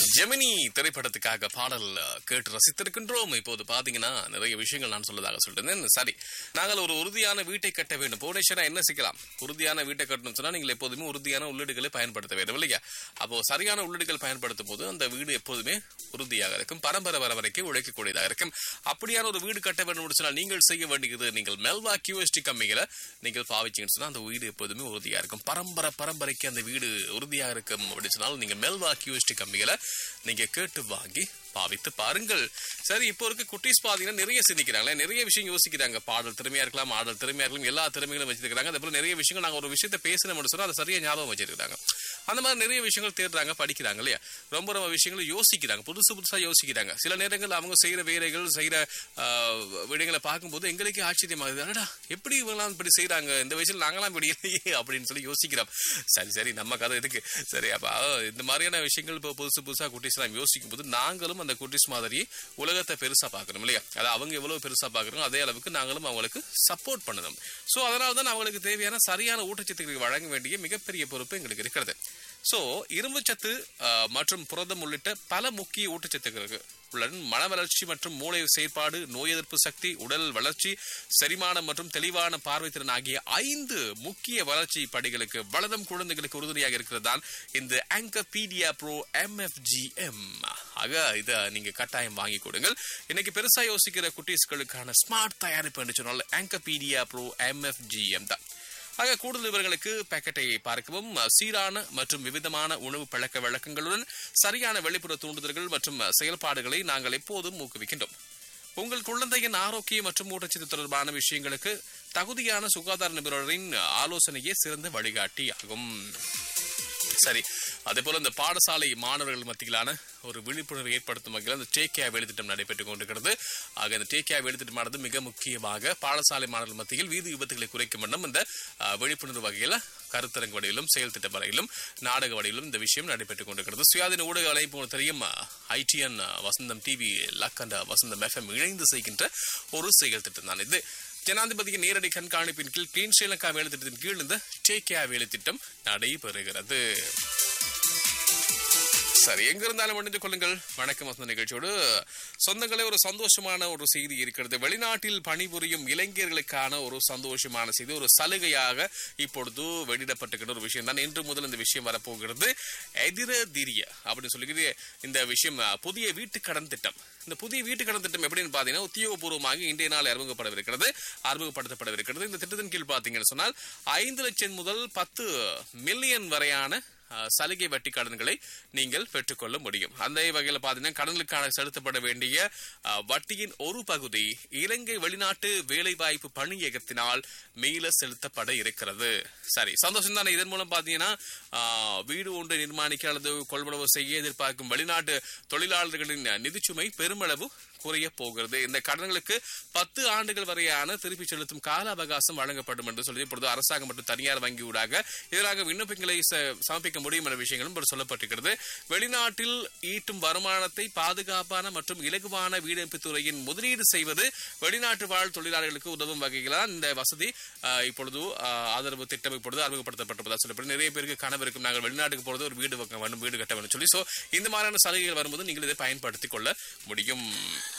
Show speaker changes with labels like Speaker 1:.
Speaker 1: ஜெமினி திரைப்படத்துக்காக பாடல் அஹ், கேட்டு ரசித்திருக்கின்றோம் இப்போது பாத்தீங்கன்னா நிறைய விஷயங்கள் நான் சொல்லதாக சொல்லிட்டேன் சரி நாங்கள் ஒரு உறுதியான வீட்டை கட்ட வேண்டும் புவனேஸ்வரா என்ன சிக்கலாம் உறுதியான வீட்டை கட்டணும் சொன்னா நீங்கள் எப்போதுமே உறுதியான உள்ளீடுகளை பயன்படுத்த வேண்டும் இல்லையா அப்போ சரியான உள்ளீடுகள் பயன்படுத்தும் போது அந்த வீடு எப்போதுமே உறுதியாக இருக்கும் பரம்பரை வர வரைக்கும் உழைக்கக்கூடியதாக இருக்கும் அப்படியான ஒரு வீடு கட்ட வேண்டும் என்று சொன்னால் நீங்கள் செய்ய வேண்டியது நீங்கள் மெல்வா கியூஎஸ்டி கம்மிகளை நீங்கள் பாவிச்சீங்கன்னு சொன்னா அந்த வீடு எப்போதுமே உறுதியா இருக்கும் பரம்பரை பரம்பரைக்கு அந்த வீடு உறுதியாக இருக்கும் அப்படின்னு சொன்னால் நீங்க மெல்வா கியூஎஸ்டி கம்மிகளை நீங்க கேட்டு வாங்கி பாவித்து பாருங்கள் சரி இப்போ இருக்க குட்டீஸ் பாத்தீங்கன்னா நிறைய சிந்திக்கிறாங்களே நிறைய விஷயம் யோசிக்கிறாங்க பாடல் திறமையா இருக்கலாம் ஆடல் திறமையா இருக்கலாம் எல்லா திறமைகளும் வச்சிருக்காங்க அதே போல நிறைய விஷயங்கள் நாங்க ஒரு விஷயத்தை பேசணும் சொன்னா அதை சரியா ஞாபகம் வச்சிருக்காங்க அந்த மாதிரி நிறைய விஷயங்கள் தேடுறாங்க படிக்கிறாங்க இல்லையா ரொம்ப ரொம்ப விஷயங்களை யோசிக்கிறாங்க புதுசு புதுசா யோசிக்கிறாங்க சில நேரங்கள் அவங்க செய்யற வேலைகள் செய்யற ஆஹ், விடயங்களை பார்க்கும்போது எங்களுக்கே ஆச்சரியமாகுது அடடா எப்படி இவங்களாம் இப்படி செய்றாங்க இந்த வயசுல நாங்களாம் இப்படி இல்லையே அப்படின்னு சொல்லி யோசிக்கிறோம் சரி சரி நம்ம கதை எதுக்கு சரி அப்ப அஹ், இந்த மாதிரியான விஷயங்கள் இப்போ புதுசு புதுசா குட்டீஸ் எல்லாம் யோசிக்கும் போது நாங்களும் அந்த குட்டீஸ் மாதிரி உலகத்தை பெருசா பார்க்கணும் இல்லையா அதாவது அவங்க எவ்வளவு பெருசா பார்க்கறோம் அதே அளவுக்கு நாங்களும் அவங்களுக்கு சப்போர்ட் பண்ணணும் சோ அதனால தான் அவங்களுக்கு தேவையான சரியான ஊட்டச்சத்துக்களை வழங்க வேண்டிய மிகப்பெரிய பொறுப்பு எங்களுக்கு இருக்கிறது சோ இரும்புச்சத்து அஹ், மற்றும் புரதம் உள்ளிட்ட பல முக்கிய ஊட்டச்சத்துக்களுக்கு உடன் மன வளர்ச்சி மற்றும் மூளை செயற்பாடு நோய் எதிர்ப்பு சக்தி உடல் வளர்ச்சி செரிமானம் மற்றும் தெளிவான பார்வைத்திறன் ஆகிய ஐந்து முக்கிய வளர்ச்சி படிகளுக்கு வளரும் குழந்தைகளுக்கு உறுதுணையாக இருக்கிறது தான் இந்த ஆங்கபீடியா ப்ரோ எம்எஃப்ஜிஎம் ஆக இதை நீங்க கட்டாயம் வாங்கி கொடுங்கள் இன்னைக்கு பெருசா யோசிக்கிற குட்டீஸ்களுக்கான ஸ்மார்ட் தயாரிப்பு என்று சொன்னால் ஆங்கபீடியா ப்ரோ எம்எஃப்ஜிஎம் தான் ஆக கூடுதல் விவரங்களுக்கு பாக்கெட்டை பார்க்கவும் சீரான மற்றும் விவிதமான உணவு பழக்க வழக்கங்களுடன் சரியான வெளிப்புற தூண்டுதல்கள் மற்றும் செயல்பாடுகளை நாங்கள் எப்போதும் ஊக்குவிக்கின்றோம் உங்கள் குழந்தையின் ஆரோக்கியம் மற்றும் ஊட்டச்சத்து தொடர்பான விஷயங்களுக்கு தகுதியான சுகாதார நிபுணரின் ஆலோசனையே சிறந்த வழிகாட்டி ஆகும் சரி அதே போல இந்த பாடசாலை மாணவர்கள் மத்தியிலான ஒரு விழிப்புணர்வு ஏற்படுத்தும் வகையில் இந்த டேக் கேர் வேலை திட்டம் நடைபெற்றுக் கொண்டிருக்கிறது ஆக இந்த டேக் கேர் வேலை திட்டமானது மிக முக்கியமாக பாடசாலை மாணவர்கள் மத்தியில் வீதி விபத்துகளை குறைக்கும் வண்ணம் இந்த அஹ், விழிப்புணர்வு வகையில் கருத்தரங்கு வழியிலும் செயல் திட்ட வரையிலும் நாடக வழியிலும் இந்த விஷயம் நடைபெற்றுக் கொண்டிருக்கிறது சுயாதீன ஊடக அழைப்பு தெரியும் ஐடிஎன் வசந்தம் டிவி லக்கண்ட வசந்தம் எஃப்எம் இணைந்து செய்கின்ற ஒரு செயல் திட்டம் தான் இது ஜனாதிபதியின் நேரடி கண்காணிப்பின் கீழ் கிளீன் ஸ்ரீலங்கா வேலை திட்டத்தின் கீழ் இந்த டேக் கேர் வேலை திட்டம் நடைபெறுகிறது சரி எங்க இருந்தாலும் முடிந்து கொள்ளுங்கள் வணக்கம் வசந்த நிகழ்ச்சியோடு சொந்தங்களே ஒரு சந்தோஷமான ஒரு செய்தி இருக்கிறது வெளிநாட்டில் பணிபுரியும் இளைஞர்களுக்கான ஒரு சந்தோஷமான செய்தி ஒரு சலுகையாக இப்பொழுது வெளியிடப்பட்டிருக்கிற ஒரு விஷயம் தான் இன்று முதல் இந்த விஷயம் வரப்போகிறது எதிர திரிய அப்படின்னு சொல்லிக்கிட்டு இந்த விஷயம் அஹ், புதிய வீட்டு கடன் திட்டம் இந்த புதிய வீட்டு கடன் திட்டம் எப்படின்னு பாத்தீங்கன்னா உத்தியோகபூர்வமாக இன்றைய நாள் அறிமுகப்படவிருக்கிறது அறிமுகப்படுத்தப்படவிருக்கிறது இந்த திட்டத்தின் கீழ் பாத்தீங்கன்னு சொன்னால் ஐந்து லட்சம் முதல் பத்து மில்லியன் வரையான அஹ், சலுகை வட்டி கடன்களை நீங்கள் பெற்றுக்கொள்ள முடியும் அந்த வகையில் பார்த்தீங்கன்னா கடனுக்கான செலுத்தப்பட வேண்டிய அஹ், வட்டியின் ஒரு பகுதி இலங்கை வெளிநாட்டு வேலைவாய்ப்பு பணியகத்தினால் மீள செலுத்தப்பட இருக்கிறது சரி சந்தோஷம் தானே இதன் மூலம் பார்த்தீங்கன்னா அஹ், வீடு ஒன்று நிர்மாணிக்க அல்லது கொள்வனவு செய்ய எதிர்பார்க்கும் வெளிநாட்டு தொழிலாளர்களின் நிதிச்சுமை பெருமளவு குறைய போகிறது இந்த கடன்களுக்கு பத்து ஆண்டுகள் வரையான திருப்பி செலுத்தும் கால அவகாசம் வழங்கப்படும் என்று சொல்லி இப்பொழுது அரசாங்கம் மற்றும் தனியார் வங்கி ஊடாக இதற்காக விண்ணப்பங்களை ச- சமர்ப்பிக்க முடியும் என்ற விஷயங்களும் இப்பொழுது சொல்லப்பட்டிருக்கிறது வெளிநாட்டில் ஈட்டும் வருமானத்தை பாதுகாப்பான மற்றும் இலகுவான வீடமைப்பு துறையின் முதலீடு செய்வது வெளிநாட்டு வாழ் தொழிலாளர்களுக்கு உதவும் வகையிலான இந்த வசதி ஆஹ், இப்பொழுது ஆஹ், ஆதரவு திட்டம் இப்பொழுது அறிமுகப்படுத்தப்பட்டிருப்பதாக சொல்லப்படுது நிறைய பேருக்கு கனவு இருக்கும் நாங்கள் வெளிநாட்டுக்கு போறது ஒரு வீடு வைக்க வேண்டும் வீடு கட்ட வேண்டும் சொல்லி சோ இந்த மாதிரியான சலுகைகள் வரும்போது நீங்கள் இதை பயன்படுத்திக் கொள்ள முடியும்